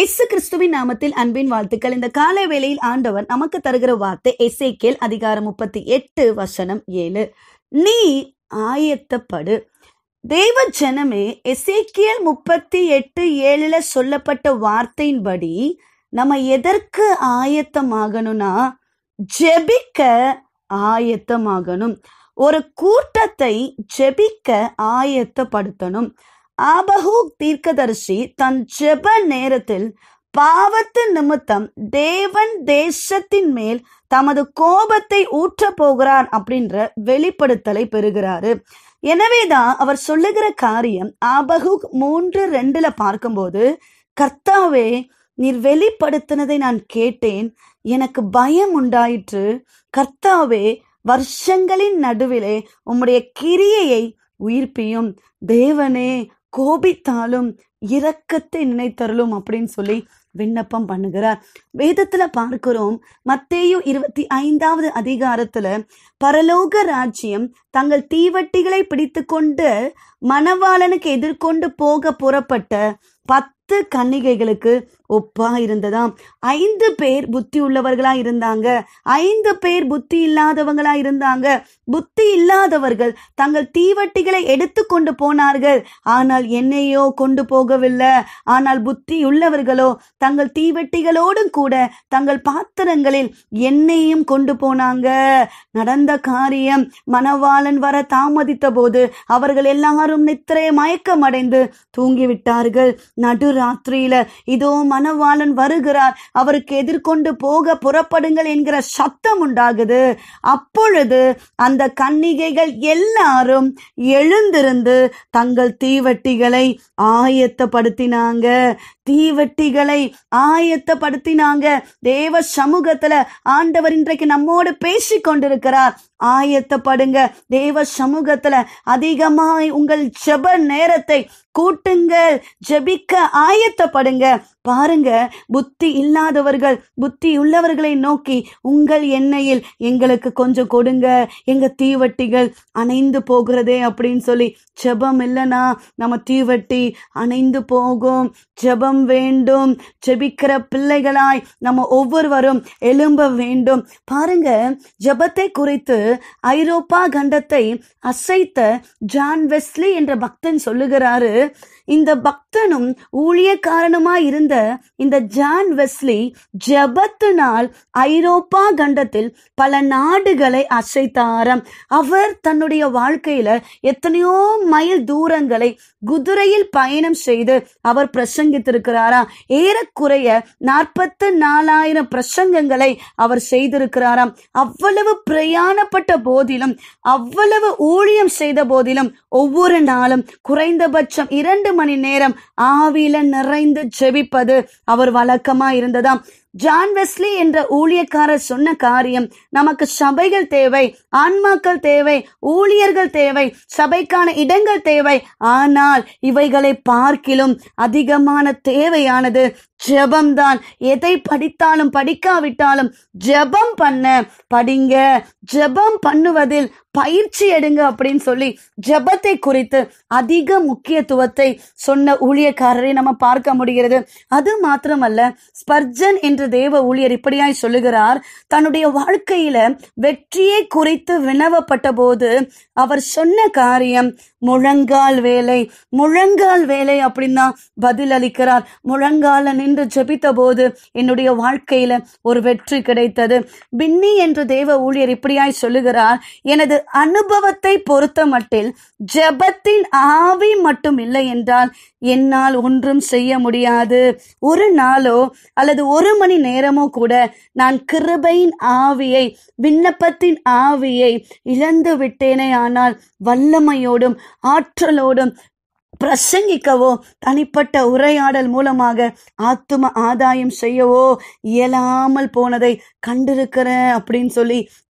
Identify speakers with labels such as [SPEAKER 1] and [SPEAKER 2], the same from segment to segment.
[SPEAKER 1] இயேசு கிறிஸ்துவின் நாமத்தில் அன்பின் வாழ்த்துக்கள் இந்த காலை வேளையில் ஆண்டவர் நமக்கு தருகிற வார்த்தை எசேக்கியேல் அதிகாரம் முப்பத்தி எட்டு வசனம் ஏழு நீ ஆயத்தப்படு தேவ ஜனமே எசேக்கியேல் முப்பத்தி எட்டு ஏழுல சொல்லப்பட்ட வார்த்தையின்படி நம்ம எதற்கு ஆயத்தமாகணும்னா ஜெபிக்க ஆயத்தமாகணும் ஒரு கூட்டத்தை ஜெபிக்க ஆயத்தப்படுத்தணும் ஆபஹூக் தீர்க்கதரிசி தன் ஜெப நேரத்தில் பாவத்து நிமித்தம் தேவன் தேசத்தின் மேல் தமது கோபத்தை ஊற்ற போகிறார் அப்படின்ற வெளிப்படுத்தலை பெறுகிறாரு எனவேதான் அவர் சொல்லுகிற காரியம் ஆபகுக் மூன்று ரெண்டுல பார்க்கும்போது கர்த்தாவே நீர் வெளிப்படுத்தினதை நான் கேட்டேன் எனக்கு பயம் உண்டாயிற்று கர்த்தாவே வருஷங்களின் நடுவிலே உம்முடைய கிரியையை உயிர்ப்பியும் தேவனே கோபித்தாலும் இரக்கத்தை நினைத்தருளும் அப்படின்னு சொல்லி விண்ணப்பம் பண்ணுகிறார் வேதத்துல பார்க்கிறோம் மத்தேயு இருபத்தி ஐந்தாவது அதிகாரத்துல பரலோக ராஜ்யம் தங்கள் தீவட்டிகளை பிடித்து கொண்டு மணவாளனுக்கு எதிர்கொண்டு போக புறப்பட்ட பத்து கன்னிகைகளுக்கு ஒப்பா இருந்ததாம் ஐந்து பேர் புத்தி உள்ளவர்களா இருந்தாங்க ஐந்து பேர் புத்தி இல்லாதவங்களா இருந்தாங்க புத்தி இல்லாதவர்கள் தங்கள் தீவட்டிகளை எடுத்து கொண்டு போனார்கள் ஆனால் என்னையோ கொண்டு போகவில்லை ஆனால் புத்தி உள்ளவர்களோ தங்கள் தீவட்டிகளோடும் கூட தங்கள் பாத்திரங்களில் எண்ணெயும் கொண்டு போனாங்க நடந்த காரியம் மணவாளன் வர தாமதித்த போது அவர்கள் எல்லாரும் நித்திரை மயக்கமடைந்து தூங்கிவிட்டார்கள் நடுராத்திரியில இதோ மணவாளன் வருகிறார் அவருக்கு எதிர்கொண்டு போக புறப்படுங்கள் என்கிற சத்தம் உண்டாகுது அப்பொழுது அந்த கன்னிகைகள் எல்லாரும் எழுந்திருந்து தங்கள் தீவட்டிகளை ஆயத்தப்படுத்தினாங்க தீவட்டிகளை ஆயத்தப்படுத்தினாங்க தேவ சமூகத்துல ஆண்டவர் இன்றைக்கு நம்மோடு பேசி கொண்டிருக்கிறார் ஆயத்தப்படுங்க தேவ சமூகத்துல அதிகமாய் உங்கள் ஜெப நேரத்தை கூட்டுங்கள் ஜெபிக்க ஆயத்தப்படுங்க பாருங்க புத்தி இல்லாதவர்கள் புத்தி உள்ளவர்களை நோக்கி உங்கள் எண்ணெயில் எங்களுக்கு கொஞ்சம் கொடுங்க எங்க தீவட்டிகள் அணைந்து போகிறதே அப்படின்னு சொல்லி ஜெபம் இல்லைனா நம்ம தீவட்டி அணைந்து போகும் ஜெபம் வேண்டும் ஜெபிக்கிற பிள்ளைகளாய் நம்ம ஒவ்வொருவரும் எழும்ப வேண்டும் பாருங்க ஜெபத்தை குறித்து ஐரோப்பா கண்டத்தை அசைத்த ஜான் வெஸ்லி என்ற பக்தன் சொல்லுகிறாரு இந்த பக்தனும் ஊழியக்காரனுமா இருந்த இந்த ஜான் வெஸ்லி ஜபத்தினால் ஐரோப்பா கண்டத்தில் பல நாடுகளை அசைத்தாராம் அவர் தன்னுடைய வாழ்க்கையில எத்தனையோ மைல் தூரங்களை குதிரையில் பயணம் செய்து அவர் பிரசங்கித்திருக்கிறாராம் ஏறக்குறைய நாற்பத்து நாலாயிரம் பிரசங்கங்களை அவர் செய்திருக்கிறாராம் அவ்வளவு பிரயாணப்பட்ட போதிலும் அவ்வளவு ஊழியம் செய்த போதிலும் ஒவ்வொரு நாளும் குறைந்தபட்சம் இரண்டு மணி நேரம் ஆவியில நிறைந்து ஜெபிப்பது அவர் வழக்கமா இருந்ததாம் ஜான் வெஸ்லி என்ற ஊழியக்காரர் சொன்ன காரியம் நமக்கு சபைகள் தேவை ஆன்மாக்கள் தேவை ஊழியர்கள் தேவை சபைக்கான இடங்கள் தேவை ஆனால் இவைகளை பார்க்கிலும் அதிகமான தேவையானது ஜெபம்தான் எதை படித்தாலும் படிக்காவிட்டாலும் ஜெபம் பண்ண படிங்க ஜெபம் பண்ணுவதில் பயிற்சி எடுங்க அப்படின்னு சொல்லி ஜெபத்தை குறித்து அதிக முக்கியத்துவத்தை சொன்ன ஊழியக்காரரை நம்ம பார்க்க முடிகிறது அது மாத்திரமல்ல ஸ்பர்ஜன் என்ற தேவ ஊழியர் இப்படியாய் சொல்லுகிறார் தன்னுடைய வாழ்க்கையில வெற்றியை குறித்து வினவப்பட்ட போது அவர் சொன்ன காரியம் முழங்கால் வேலை முழங்கால் வேலை அப்படின்னா பதில் அளிக்கிறார் முழங்கால நின்று ஜெபித்த போது என்னுடைய வாழ்க்கையில ஒரு வெற்றி கிடைத்தது பின்னி என்ற தேவ ஊழியர் இப்படியாய் சொல்லுகிறார் எனது அனுபவத்தை பொறுத்த மட்டில் ஜெபத்தின் ஆவி மட்டும் இல்லை என்றால் என்னால் ஒன்றும் செய்ய முடியாது ஒரு நாளோ அல்லது ஒரு மணி நேரமோ கூட நான் கிருபையின் ஆவியை விண்ணப்பத்தின் ஆவியை இழந்து விட்டேனே ஆனால் வல்லமையோடும் ஆற்றலோடும் பிரசங்கிக்கவோ தனிப்பட்ட உரையாடல் மூலமாக ஆத்தும ஆதாயம் செய்யவோ இயலாமல் போனதை கண்டிருக்கிறேன் அப்படின்னு சொல்லி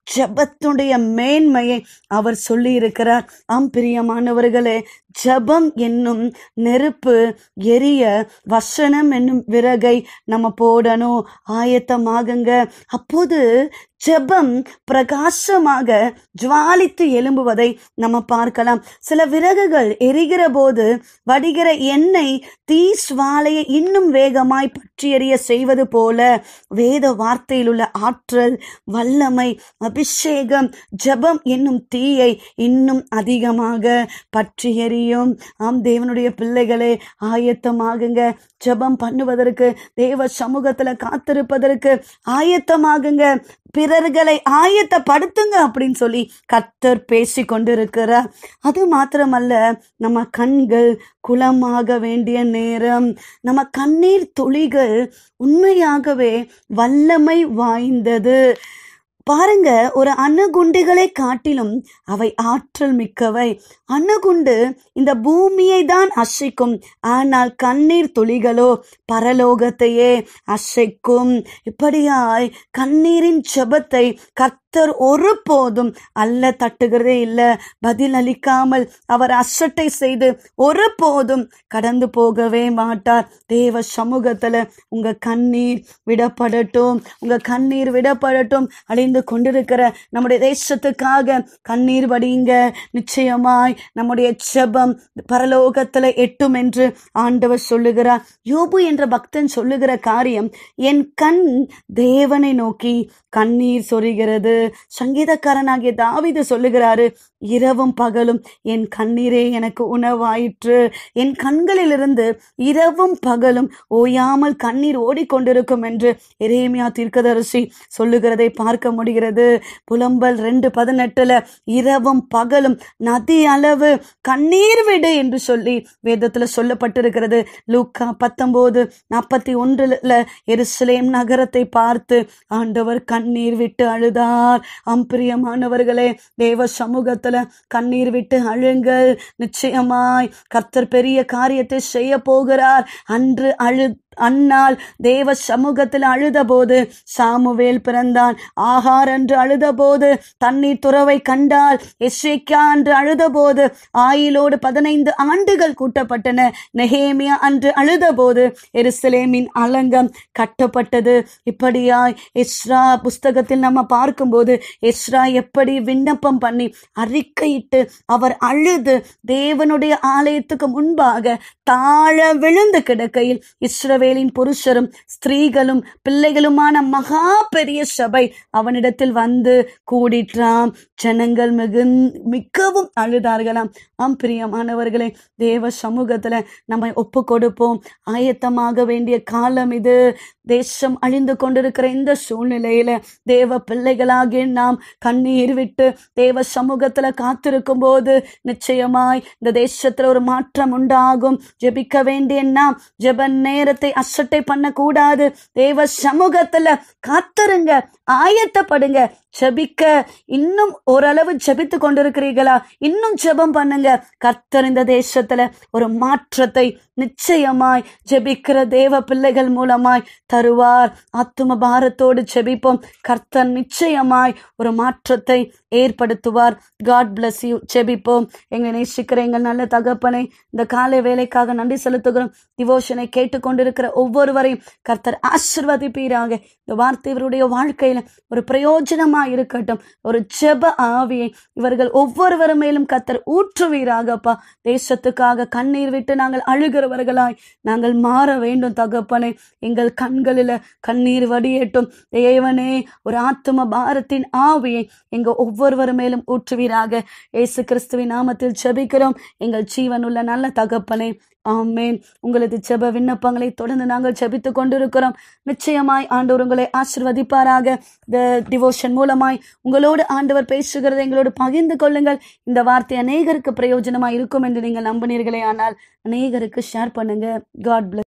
[SPEAKER 1] ஜெபத்துடைய மேன்மையை அவர் சொல்லி இருக்கிறார் ஆம் பிரியமானவர்களே ஜெபம் என்னும் நெருப்பு எரிய வசனம் என்னும் விறகை நம்ம போடணும் ஆயத்தமாகுங்க அப்போது ஜெபம் பிரகாசமாக ஜுவாலித்து எழும்புவதை நம்ம பார்க்கலாம் சில விறகுகள் எரிகிற போது வடிகிற எண்ணெய் தீ சுவாலையை இன்னும் வேகமாய் பற்றி எறிய செய்வது போல வேத வார்த்தையில் உள்ள ஆற்றல் வல்லமை அபிஷேகம் ஜெபம் என்னும் தீயை இன்னும் அதிகமாக பற்றி எறியும் ஆம் தேவனுடைய பிள்ளைகளே ஆயத்தமாகுங்க ஜெபம் பண்ணுவதற்கு தேவ சமூகத்துல காத்திருப்பதற்கு ஆயத்தமாகுங்க பிறர்களை ஆயத்தப்படுத்துங்க அப்படின்னு சொல்லி கர்த்தர் பேசி கொண்டிருக்கிறார் அது மாத்திரமல்ல நம்ம கண்கள் குளமாக வேண்டிய நேரம் நம்ம கண்ணீர் துளிகள் உண்மையாகவே வல்லமை வாய்ந்தது பாருங்க ஒரு அணுகுண்டுகளை காட்டிலும் அவை ஆற்றல் மிக்கவை அணுகுண்டு இந்த பூமியை தான் அசைக்கும் ஆனால் கண்ணீர் துளிகளோ பரலோகத்தையே அசைக்கும் இப்படியாய் கண்ணீரின் ஜெபத்தை கர்த்தர் ஒருபோதும் அல்ல தட்டுகிறதே இல்லை பதில் அளிக்காமல் அவர் அசட்டை செய்து ஒருபோதும் கடந்து போகவே மாட்டார் தேவ சமூகத்துல உங்க கண்ணீர் விடப்படட்டும் உங்க கண்ணீர் விடப்படட்டும் அழிந்து கொண்டிருக்கிற நம்முடைய தேசத்துக்காக கண்ணீர் வடியுங்க நிச்சயமாய் நம்முடைய செபம் பரலோகத்துல எட்டும் என்று ஆண்டவர் சொல்லுகிறார் யோபு என்ற பக்தன் சொல்லுகிற காரியம் என் கண் தேவனை நோக்கி கண்ணீர் சொரிகிறது சங்கீதக்காரனாகிய தாவிது சொல்லுகிறாரு இரவும் பகலும் என் கண்ணீரே எனக்கு உணவாயிற்று என் கண்களிலிருந்து இரவும் பகலும் ஓயாமல் கண்ணீர் ஓடிக்கொண்டிருக்கும் என்று எரேமியா தீர்க்கதரிசி சொல்லுகிறதை பார்க்க முடிகிறது புலம்பல் ரெண்டு பதினெட்டுல இரவும் பகலும் நதி அளவு கண்ணீர் விடு என்று சொல்லி வேதத்துல சொல்லப்பட்டிருக்கிறது லூக்கா பத்தொன்பது நாற்பத்தி ஒன்றுல எருசலேம் நகரத்தை பார்த்து ஆண்டவர் கண்ணீர் விட்டு அழுதார் அம்பிரியமானவர்களே தேவ சமூகத்துல கண்ணீர் விட்டு அழுங்கள் நிச்சயமாய் கர்த்தர் பெரிய காரியத்தை செய்ய போகிறார் அன்று அழு அந்நாள் தேவ சமூகத்தில் அழுதபோது சாமுவேல் பிறந்தான் ஆகார் என்று அழுதபோது தண்ணீர் துறவை கண்டால் எஸ்ரேக்கா என்று அழுதபோது ஆயிலோடு பதினைந்து ஆண்டுகள் கூட்டப்பட்டன நெஹேமியா அன்று அழுதபோது எருசலேமின் அலங்கம் கட்டப்பட்டது இப்படியாய் எஸ்ரா புஸ்தகத்தில் நம்ம பார்க்கும்போது எஸ்ரா எப்படி விண்ணப்பம் பண்ணி அறிக்கையிட்டு அவர் அழுது தேவனுடைய ஆலயத்துக்கு முன்பாக தாழ விழுந்து கிடக்கையில் இஸ்ரவேலின் புருஷரும் ஸ்திரீகளும் பிள்ளைகளுமான மகா பெரிய சபை அவனிடத்தில் வந்து கூடிற்றாம் ஜனங்கள் மிகுந் மிகவும் அழுதார்களாம் ஆம் பிரியமானவர்களே தேவ சமூகத்துல நம்ம ஒப்பு கொடுப்போம் ஆயத்தமாக வேண்டிய காலம் இது தேசம் அழிந்து கொண்டிருக்கிற இந்த சூழ்நிலையில தேவ பிள்ளைகளாகிய நாம் கண்ணீர் விட்டு தேவ சமூகத்துல காத்திருக்கும் போது நிச்சயமாய் இந்த தேசத்துல ஒரு மாற்றம் உண்டாகும் ஜெபிக்க வேண்டிய நாம் ஜெப நேரத்தை அசட்டை பண்ணக்கூடாது தேவ சமூகத்துல காத்திருங்க ஆயத்தப்படுங்க ஜெபிக்க இன்னும் ஓரளவு ஜெபித்து கொண்டிருக்கிறீர்களா இன்னும் ஜெபம் பண்ணுங்க கர்த்தர் இந்த தேசத்துல ஒரு மாற்றத்தை நிச்சயமாய் ஜெபிக்கிற தேவ பிள்ளைகள் மூலமாய் தருவார் ஆத்தும பாரத்தோடு ஜெபிப்போம் கர்த்தர் நிச்சயமாய் ஒரு மாற்றத்தை ஏற்படுத்துவார் காட் bless யூ ஜெபிப்போம் எங்களை நேசிக்கிற எங்கள் நல்ல தகப்பனை இந்த காலை வேலைக்காக நன்றி செலுத்துகிறோம் டிவோஷனை கேட்டுக்கொண்டிருக்கிற ஒவ்வொருவரையும் கர்த்தர் ஆசிர்வதிப்பீராக இந்த வார்த்தை இவருடைய வாழ்க்கையில ஒரு பிரயோஜனமா இருக்கட்டும் ஒரு ஜெப ஆவியை இவர்கள் ஒவ்வொருவர் மேலும் கர்த்தர் ஊற்றுவீராகப்பா தேசத்துக்காக கண்ணீர் விட்டு நாங்கள் அழுகிறவர்களாய் நாங்கள் மாற வேண்டும் தகப்பனே எங்கள் கண்களில கண்ணீர் வடியட்டும் தேவனே ஒரு ஆத்தும பாரத்தின் ஆவியை எங்க ஒவ்வொருவர் மேலும் ஊற்றுவீராக இயேசு கிறிஸ்துவின் நாமத்தில் ஜெபிக்கிறோம் எங்கள் ஜீவனுள்ள நல்ல தகப்பனே ஆமேன் உங்களது ஜெப விண்ணப்பங்களை தொடர்ந்து நாங்கள் ஜெபித்துக் கொண்டிருக்கிறோம் நிச்சயமாய் ஆண்டவர் உங்களை ஆசிர்வதிப்பாராக இந்த டிவோஷன் மூலமாய் உங்களோடு ஆண்டவர் பேசுகிறதை எங்களோடு பகிர்ந்து கொள்ளுங்கள் இந்த வார்த்தை அநேகருக்கு பிரயோஜனமாய் இருக்கும் என்று நீங்கள் நம்பினீர்களே ஆனால் அநேகருக்கு ஷேர் பண்ணுங்க காட் bless